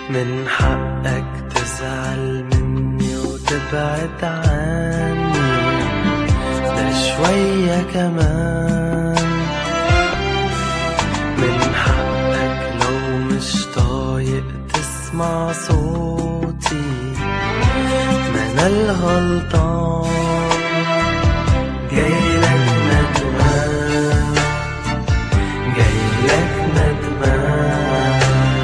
من حقك تزعل مني وتبعد عني ده شوية كمان من حقك لو مش طايق تسمع صوتي ما انا الغلطان جايلك ندمان جايلك ندمان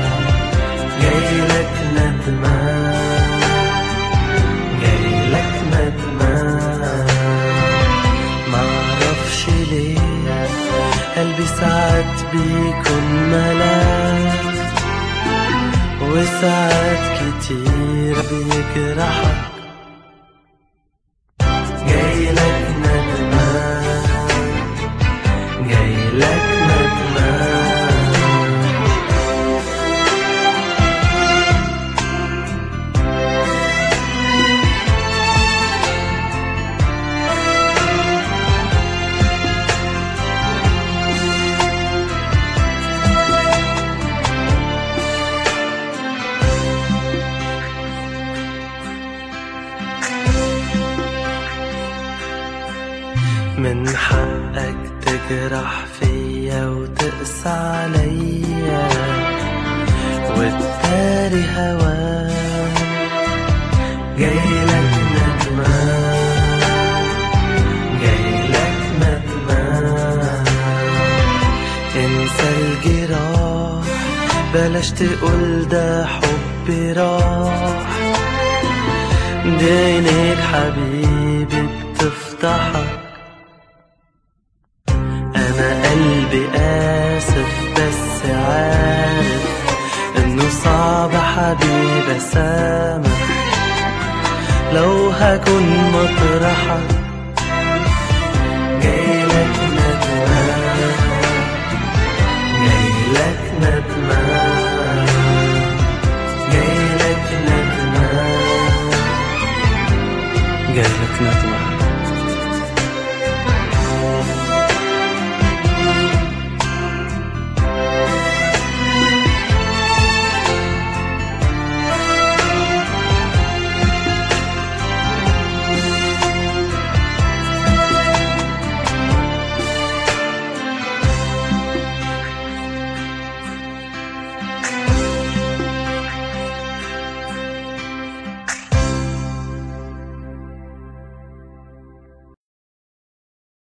جايلك ندمان جايلك ندمان معرفش ليه قلبي ساعات بيكون ملاك وساعات كتير بيجرحك جايلك ندمان جايلك ندمان من حقك تجرح فيا وتقسى عليا وتداري هواك جايلك ندمان جايلك ندمان انسى الجراح بلاش تقول ده حبي راح دي عينيك حبيبي بتفتحك انا قلبي اسف بس عارف انه صعب حبيبي اسامح لو هكون مطرحك